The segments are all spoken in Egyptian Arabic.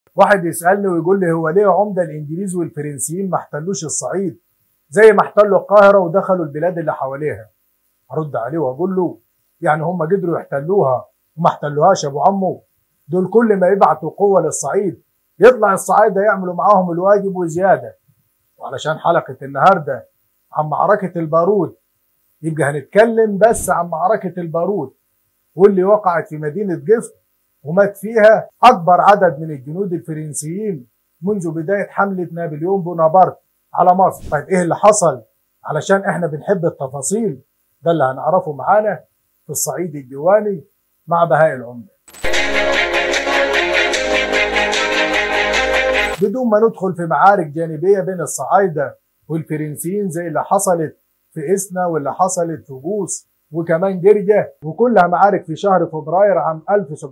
واحد يسالني ويقول لي هو ليه عمده الانجليز والفرنسيين ما احتلوش الصعيد زي ما احتلوا القاهره ودخلوا البلاد اللي حواليها ارد عليه واقول له يعني هم قدروا يحتلوها وما احتلوهاش يا ابو عمو دول كل ما يبعتوا قوه للصعيد يطلع الصعايده يعملوا معاهم الواجب وزياده وعلشان حلقه النهارده عن معركه البارود يبقى هنتكلم بس عن معركه البارود واللي وقعت في مدينه جفت ومات فيها اكبر عدد من الجنود الفرنسيين منذ بدايه حمله نابليون بونابرت على مصر طيب ايه اللي حصل علشان احنا بنحب التفاصيل ده اللي هنعرفه معانا في الصعيد الديواني مع بهاء العمده بدون ما ندخل في معارك جانبيه بين الصعايده والفرنسيين زي اللي حصلت في اسنا واللي حصلت في بوس وكمان جرجة وكلها معارك في شهر فبراير عام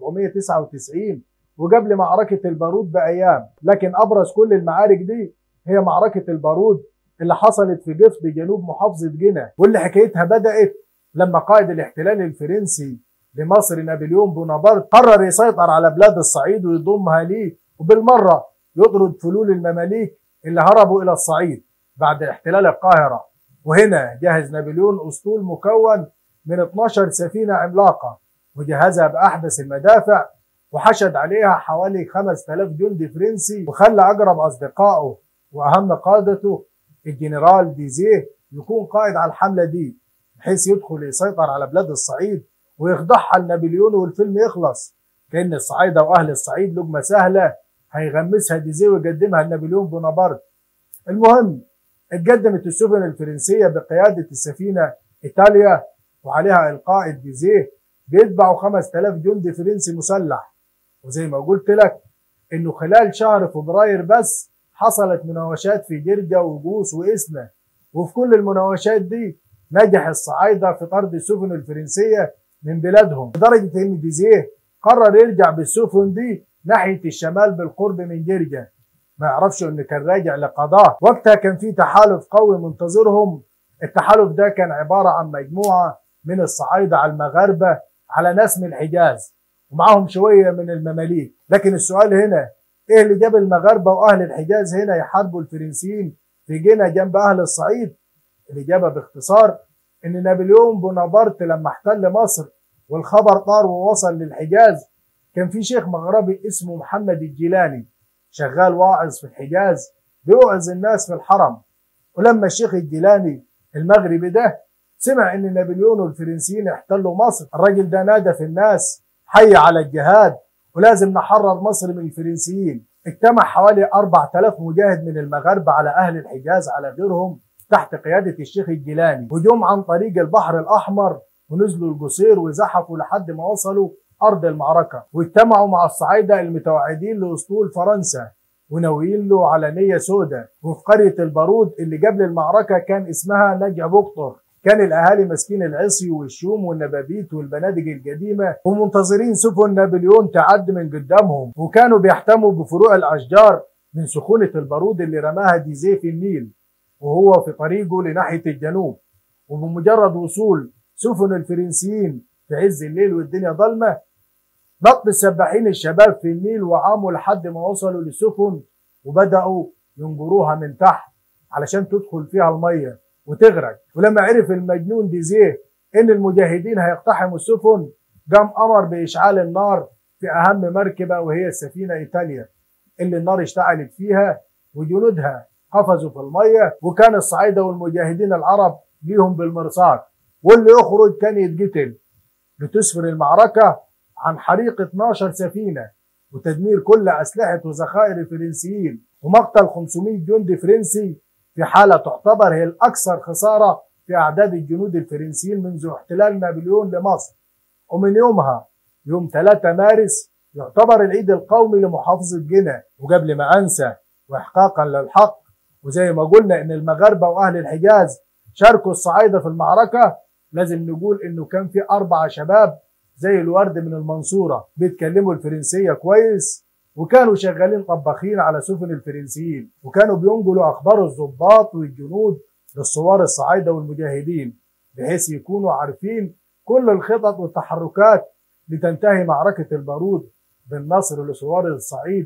1799 وقبل معركة البارود بأيام لكن أبرز كل المعارك دي هي معركة البارود اللي حصلت في جفت جنوب محافظة جنة واللي حكايتها بدأت لما قائد الاحتلال الفرنسي لمصر نابليون بونابرت قرر يسيطر على بلاد الصعيد ويضمها ليه وبالمرة يطرد فلول المماليك اللي هربوا إلى الصعيد بعد احتلال القاهرة وهنا جهز نابليون أسطول مكون من 12 سفينة عملاقة وجهزها بأحدث المدافع وحشد عليها حوالي 5000 جندي فرنسي وخلى أقرب أصدقائه وأهم قادته الجنرال ديزيه يكون قائد على الحملة دي بحيث يدخل يسيطر على بلاد الصعيد ويخضعها لنابليون والفيلم يخلص كأن الصعايدة وأهل الصعيد لقمة سهلة هيغمسها ديزيه ويقدمها لنابليون بونابرت المهم اتقدمت السفن الفرنسية بقيادة السفينة إيطاليا وعليها القائد ديزيه بيتبعوا 5000 جندي فرنسي مسلح وزي ما قلت لك انه خلال شهر فبراير بس حصلت مناوشات في جرجة وجوس وإسنا وفي كل المناوشات دي نجح الصعايدة في طرد السفن الفرنسية من بلادهم لدرجة ان ديزيه قرر يرجع بالسفن دي ناحية الشمال بالقرب من جرجة ما يعرفش انه كان راجع لقضاء وقتها كان في تحالف قوي منتظرهم التحالف ده كان عبارة عن مجموعة من الصعايدة على المغاربة على ناس من الحجاز ومعاهم شوية من المماليك لكن السؤال هنا ايه اللي جاب المغاربة واهل الحجاز هنا يحاربوا الفرنسيين في جنة جنب اهل الصعيد الاجابة باختصار ان نابليون بونابرت لما احتل مصر والخبر طار ووصل للحجاز كان في شيخ مغربي اسمه محمد الجيلاني شغال واعظ في الحجاز بيوعظ الناس في الحرم ولما الشيخ الجيلاني المغربي ده سمع ان نابليون والفرنسيين احتلوا مصر الراجل ده نادى في الناس حي على الجهاد ولازم نحرر مصر من الفرنسيين اجتمع حوالي 4000 مجاهد من المغاربة على اهل الحجاز على غيرهم تحت قيادة الشيخ الجيلاني وجم عن طريق البحر الاحمر ونزلوا الجسير وزحفوا لحد ما وصلوا ارض المعركة واجتمعوا مع الصعايدة المتوعدين لاسطول فرنسا وناويين له على نية سوداء وفي قرية البارود اللي قبل المعركة كان اسمها نجع بقطر كان الاهالي ماسكين العصي والشوم والنبابيت والبنادق القديمه ومنتظرين سفن نابليون تعد من قدامهم وكانوا بيحتموا بفروع الاشجار من سخونه البارود اللي رماها ديزيه في النيل وهو في طريقه لناحيه الجنوب وبمجرد وصول سفن الفرنسيين في عز الليل والدنيا ضلمه نط السباحين الشباب في النيل وعاموا لحد ما وصلوا للسفن وبداوا ينجروها من تحت علشان تدخل فيها الميه وتغرق ولما عرف المجنون ديزيه ان المجاهدين هيقتحموا السفن قام امر باشعال النار في اهم مركبه وهي السفينه ايطاليا اللي النار اشتعلت فيها وجنودها قفزوا في الميه وكان الصعايده والمجاهدين العرب ليهم بالمرصاد واللي يخرج كان يتقتل لتسفر المعركه عن حريق 12 سفينه وتدمير كل اسلحه وذخائر الفرنسيين ومقتل 500 جندي فرنسي في حالة تعتبر هي الأكثر خسارة في أعداد الجنود الفرنسيين منذ احتلال نابليون لمصر ومن يومها يوم 3 مارس يعتبر العيد القومي لمحافظة جنة وقبل ما أنسى وإحقاقا للحق وزي ما قلنا إن المغاربة وأهل الحجاز شاركوا الصعايدة في المعركة لازم نقول إنه كان في أربعة شباب زي الورد من المنصورة بيتكلموا الفرنسية كويس وكانوا شغالين طباخين على سفن الفرنسيين وكانوا بينقلوا اخبار الضباط والجنود للثوار الصعايده والمجاهدين بحيث يكونوا عارفين كل الخطط والتحركات لتنتهي معركه البارود بالنصر لثوار الصعيد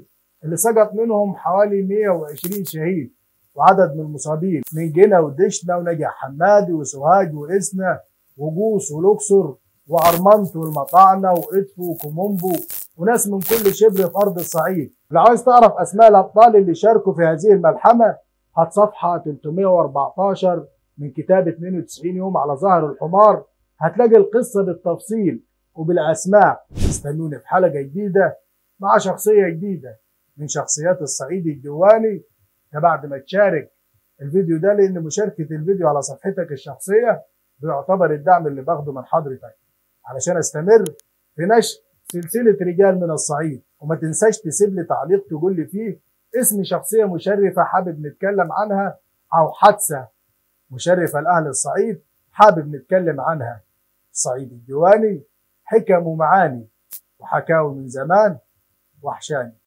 اللي سقط منهم حوالي 120 شهيد وعدد من المصابين من جنة ودشنا ونجع حمادي وسوهاج وإسنا وجوس ولوكسور وأرمنت والمطاعنة وإدفو وكومومبو وناس من كل شبر في أرض الصعيد لو عايز تعرف أسماء الأبطال اللي شاركوا في هذه الملحمة هات صفحة 314 من كتاب 92 يوم على ظهر الحمار هتلاقي القصة بالتفصيل وبالأسماء استنوني في حلقة جديدة مع شخصية جديدة من شخصيات الصعيد الديواني ده بعد ما تشارك الفيديو ده لأن مشاركة الفيديو على صفحتك الشخصية بيعتبر الدعم اللي باخده من حضرتك علشان استمر في نشر سلسلة رجال من الصعيد وما تنساش تسيب لي تعليق تقول لي فيه اسم شخصية مشرفة حابب نتكلم عنها أو حادثة مشرفة لأهل الصعيد حابب نتكلم عنها الصعيد الديواني حكم ومعاني وحكاوي من زمان وحشاني